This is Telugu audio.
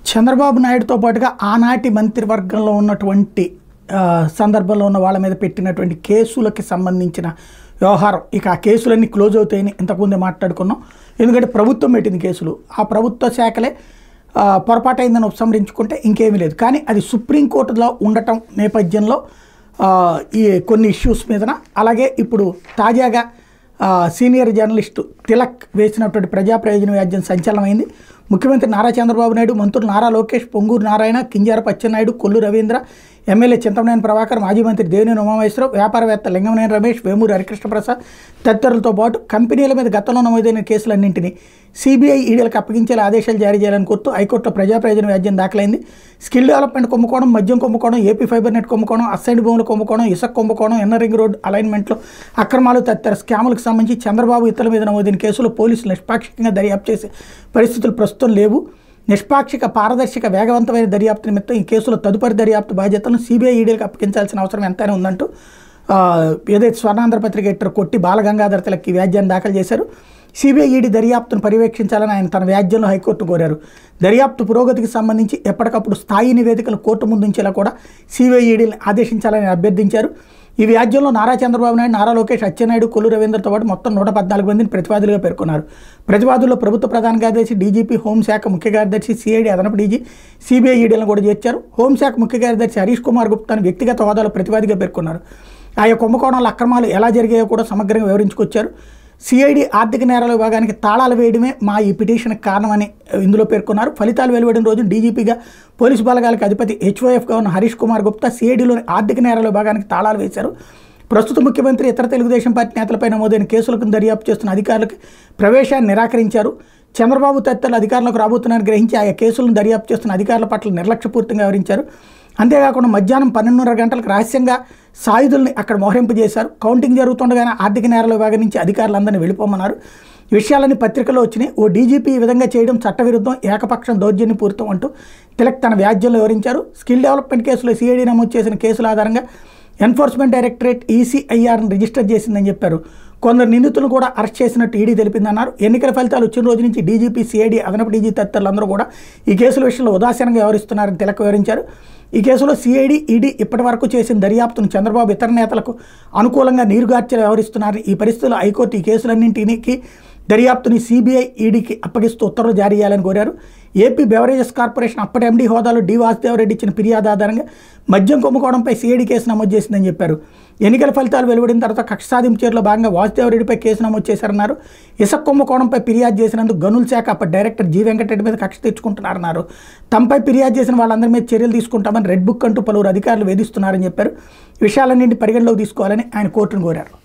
చంద్రబాబు నాయుడుతో పాటుగా ఆనాటి మంత్రివర్గంలో ఉన్నటువంటి ఆ, సందర్భంలో ఉన్న వాళ్ళ మీద పెట్టినటువంటి కేసులకి సంబంధించిన వ్యవహారం ఇక ఆ కేసులన్నీ క్లోజ్ అవుతాయని ఇంతకుముందే మాట్లాడుకున్నాం ఎందుకంటే ప్రభుత్వం పెట్టింది కేసులు ఆ ప్రభుత్వ శాఖలే ఆ, పొరపాటైందని ఉపసంహరించుకుంటే ఇంకేమీ లేదు కానీ అది సుప్రీంకోర్టులో ఉండటం నేపథ్యంలో ఆ, ఈ కొన్ని ఇష్యూస్ మీదన అలాగే ఇప్పుడు తాజాగా ఆ, సీనియర్ జర్నలిస్టు తిలక్ వేసినటువంటి ప్రజా ప్రయోజన వ్యాజ్యం సంచలనమైంది ముఖ్యమంత్రి నారా చంద్రబాబు నాయుడు మంత్రులు నారా లోకేష్ పొంగూరు నారాయణ కింజారపు అచ్చెన్నాయుడు కొల్లు రవీంద్ర ఎమ్మెల్యే చింతమనేని ప్రభాకర్ మాజీ మంత్రి దేవినేని ఉమామహేశ్వరరావు వ్యాపారవేత్త లింగమనేని రమేష్ వేమూరి హరికృష్ణ ప్రసాద్ తదితరులతో పాటు కంపెనీల మీద గతంలో నమోదైన కేసులన్నింటినీ సిబిఐ ఈడీలకు అప్పగించేలా ఆదేశాలు జారీ చేయాలని కోరుతూ హైకోర్టులో ప్రజా ప్రయోజన వ్యాజ్యం దాఖలైంది స్కిల్ డెవలప్మెంట్ కుంభకోణం మద్యం కుంభకోణం ఏపీ ఫైబర్ నెట్ కుంభకోణం అసైన్ భూముల కుంభకోణం ఇసుక కుంభకోణం ఎన్న రింగ్ రోడ్ అలైన్మెంట్లో అక్రమాలు తదితర స్కాములకు సంబంధించి చంద్రబాబు ఇతరుల మీద నమోదైన కేసులు పోలీసులు నిష్పాక్షికంగా దర్యాప్తు చేసే పరిస్థితులు ప్రస్తుతం లేవు నిష్పాక్షిక పారదర్శక వేగవంతమైన దర్యాప్తు నిమిత్తం ఈ కేసులో తదుపరి దర్యాప్తు బాధ్యతలను సిబిఐ ఈడీలకు అప్పగించాల్సిన అవసరం ఎంతైనా ఉందంటూ ఆ, ఏదైతే స్వర్ణాంధ్ర పత్రిక ఎడిటర్ కొట్టి బాలగంగాధర తిలక్ ఈ వ్యాజ్యాన్ని దాఖలు చేశారు సిబిఐ ఈడీ దర్యాప్తును పర్యవేక్షించాలని ఆయన తన వ్యాజ్యంలో హైకోర్టు కోరారు దర్యాప్తు పురోగతికి సంబంధించి ఎప్పటికప్పుడు స్థాయి నివేదికలు కోర్టు ముందుంచేలా కూడా సిబిఐ ఈడీని ఆదేశించాలని అభ్యర్థించారు ఈ వ్యాజ్యంలో నారా చంద్రబాబు నాయుడు నారా లోకేష్ అచ్చెన్నాయుడు కొల్లు రవీంద్రతో పాటు మొత్తం నూట పద్నాలుగు మందిని ప్రతివాదులుగా పేర్కొన్నారు ప్రతివాదుల్లో ప్రభుత్వ ప్రధాన కార్యదర్శి డీజీపీ హోంశాఖ ముఖ్య కార్యదర్శి సిఐడి అదనపు డీజీ సిబిఐ ఈడీలను కూడా చేర్చారు హోంశాఖ ముఖ్య కార్యదర్శి హరీష్ కుమార్ గుప్తాను వ్యక్తిగత హోదాలో ప్రతివాదిగా పేర్కొన్నారు ఆయా కుంభకోణాల అక్రమాలు ఎలా జరిగాయో కూడా సమగ్రంగా వివరించుకొచ్చారు సిఐడి ఆర్థిక నేరాల విభాగానికి తాళాలు వేయడమే మా ఈ పిటిషన్కి కారణమని ఇందులో పేర్కొన్నారు ఫలితాలు వెలువడిన రోజు డీజీపీగా పోలీసు బలగాలకు అధిపతి హెచ్ఓఎఫ్గా ఉన్న హరీష్ కుమార్ గుప్తా సిఐడిలోని ఆర్థిక నేరాల విభాగానికి తాళాలు వేశారు ప్రస్తుత ముఖ్యమంత్రి ఇతర తెలుగుదేశం పార్టీ నేతలపై నమోదైన కేసులకు దర్యాప్తు చేస్తున్న అధికారులకు ప్రవేశాన్ని నిరాకరించారు చంద్రబాబు తదితరులు అధికారులకు రాబోతున్నారని గ్రహించి ఆయా కేసులను దర్యాప్తు చేస్తున్న అధికారుల పట్ల నిర్లక్ష్యపూర్తిగా వివరించారు అంతేకాకుండా మధ్యాహ్నం పన్నెండున్నర గంటలకు రహస్యంగా సాయుధుల్ని అక్కడ మోహరింపు చేశారు కౌంటింగ్ జరుగుతుండగానే ఆర్థిక నేరాల విభాగం నుంచి అధికారులందరినీ వెళ్ళిపోమన్నారు ఈ విషయాలన్నీ పత్రికలో వచ్చినాయి ఓ డీజీపీ ఈ విధంగా చేయడం చట్టవిరుద్ధం ఏకపక్షం దౌర్జన్యపూరితం అంటూ తిలక్ తన వ్యాజ్యంలో వివరించారు స్కిల్ డెవలప్మెంట్ కేసులో సిఐడి నమోదు చేసిన కేసుల ఆధారంగా ఎన్ఫోర్స్మెంట్ డైరెక్టరేట్ ఈసీఐఆర్ని రిజిస్టర్ చేసిందని చెప్పారు కొందరు నిందితులను కూడా అరెస్ట్ చేసినట్టు ఈడీ తెలిపిందన్నారు ఎన్నికల ఫలితాలు వచ్చిన రోజు నుంచి డీజీపీ సిఐడి అదనపు డీజీ తదితరులందరూ కూడా ఈ కేసుల విషయంలో ఉదాసీనంగా వ్యవహరిస్తున్నారని తిలక్ వివరించారు ఈ కేసులో సిఐడి ఈడీ ఇప్పటి వరకు చేసిన దర్యాప్తును చంద్రబాబు ఇతర నేతలకు అనుకూలంగా నీరుగార్చేలా వ్యవహరిస్తున్నారు ఈ పరిస్థితుల్లో హైకోర్టు ఈ కేసులన్నింటికి దర్యాప్తుని సిబిఐ ఈడీకి అప్పగిస్తూ ఉత్తర్వులు జారీ చేయాలని కోరారు ఏపీ బెవరేజెస్ కార్పొరేషన్ అప్పటి ఎండీ హోదాలో డి వాసుదేవరెడ్డి ఇచ్చిన ఫిర్యాదు ఆధారంగా మద్యం కుంభకోణంపై సిఐడి కేసు నమోదు చేసిందని చెప్పారు ఎన్నికల ఫలితాలు వెలువడిన తర్వాత కక్ష సాధింపు చర్యలో భాగంగా వాసుదేవరెడ్డిపై కేసు నమోదు చేశారన్నారు ఇసుక కుంభకోణంపై ఫిర్యాదు చేసినందుకు గనుల శాఖ అప్పటి డైరెక్టర్ జి వెంకటరెడ్డి మీద కక్ష తెచ్చుకుంటున్నారన్నారు తమపై ఫిర్యాదు చేసిన వాళ్ళందరి మీద చర్యలు తీసుకుంటామని రెడ్ బుక్ అంటూ పలువురు అధికారులు వేధిస్తున్నారని చెప్పారు విషయాలన్నింటి పరిగణలోకి తీసుకోవాలని ఆయన కోర్టును కోరారు